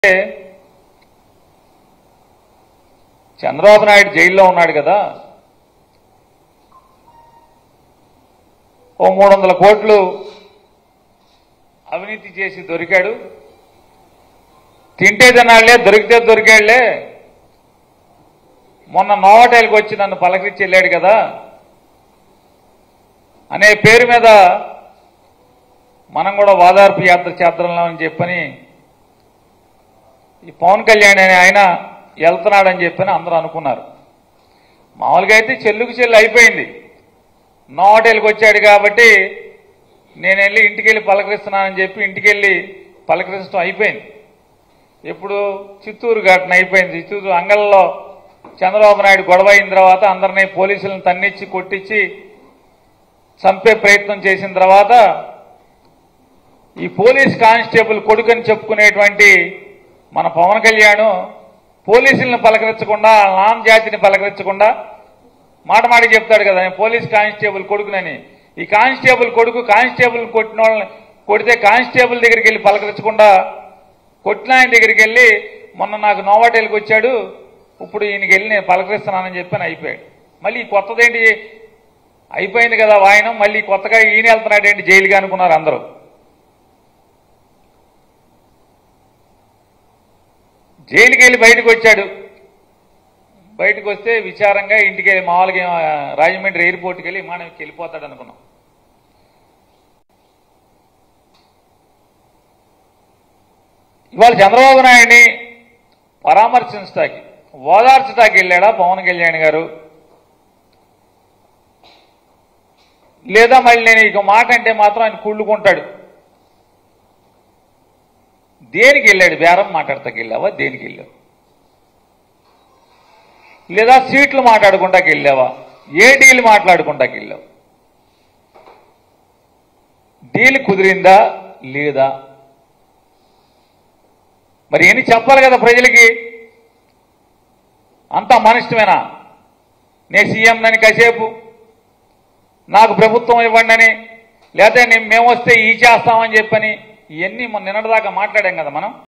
చంద్రబాబు నాయుడు జైల్లో ఉన్నాడు కదా ఓ మూడు వందల కోట్లు అవినీతి చేసి దొరికాడు తింటే తినాళ్లే దొరికితే దొరికాళ్లే మొన్న నోవాటైల్కి వచ్చి నన్ను పలకరించి వెళ్ళాడు కదా అనే పేరు మీద మనం కూడా వాదార్పు యాత్ర చేద్దాం అని చెప్పని ఈ పవన్ కళ్యాణ్ అనే ఆయన వెళ్తున్నాడని చెప్పని అందరూ అనుకున్నారు మామూలుగా అయితే చెల్లుకు చెల్లు అయిపోయింది నా హోటల్కి వచ్చాడు కాబట్టి నేను వెళ్ళి ఇంటికి వెళ్ళి పలకరిస్తున్నానని చెప్పి ఇంటికి వెళ్ళి పలకరించడం అయిపోయింది ఇప్పుడు చిత్తూరు ఘటన అయిపోయింది చిత్తూరు అంగల్లో చంద్రబాబు నాయుడు గొడవ అయిన తర్వాత అందరినీ పోలీసులను తన్నిచ్చి కొట్టించి చంపే ప్రయత్నం చేసిన తర్వాత ఈ పోలీస్ కానిస్టేబుల్ కొడుకని చెప్పుకునేటువంటి మన పవన్ కళ్యాణ్ పోలీసులను పలకరించకుండా నాన్ జాతిని పలకరించకుండా మాట మాట చెప్తాడు కదా నేను పోలీస్ కానిస్టేబుల్ కొడుకునని ఈ కానిస్టేబుల్ కొడుకు కానిస్టేబుల్ కొట్టిన వాళ్ళని కొడితే కానిస్టేబుల్ దగ్గరికి వెళ్ళి పలకరించకుండా కొట్టిన ఆయన దగ్గరికి వెళ్ళి మొన్న నాకు నోవాటేలకు వచ్చాడు ఇప్పుడు ఈయనకి వెళ్ళి నేను పలకరిస్తున్నానని చెప్పి అయిపోయాడు మళ్ళీ ఈ కొత్తదేంటి అయిపోయింది కదా వాయనం మళ్ళీ కొత్తగా ఈయన వెళ్తున్నాడేంటి జైలుగా అనుకున్నారు అందరూ జైలుకి వెళ్ళి బయటకు వచ్చాడు బయటకు వస్తే విచారంగా ఇంటికి వెళ్ళి మామూలుగా ఆ, రాజమండ్రి ఎయిర్పోర్ట్కి వెళ్ళి విమానంకి వెళ్ళిపోతాడు అనుకున్నాం ఇవాళ చంద్రబాబు నాయుడిని పరామర్శించటానికి ఓదార్చటానికి వెళ్ళాడా పవన్ కళ్యాణ్ గారు లేదా మళ్ళీ నేను ఇక మాట అంటే మాత్రం ఆయన కుళ్ళుకుంటాడు దేనికి వెళ్ళాడు బేరం మాట్లాడతాకి వెళ్ళావా దేనికి వెళ్ళావు లేదా సీట్లు మాట్లాడుకుంటాకి వెళ్ళావా ఏ డీల్ మాట్లాడుకుంటాకి వెళ్ళావు డీల్ కుదిరిందా లేదా మరి ఎన్ని చెప్పాలి కదా ప్రజలకి అంతా మనిష్టమేనా నేను సీఎం నని కాసేపు నాకు ప్రభుత్వం ఇవ్వండి అని లేకపోతే నేను మేము వస్తే ఈ చేస్తామని చెప్పని ఇవన్నీ మొన్న నిన్నటిదాకా మాట్లాడాం కదా మనం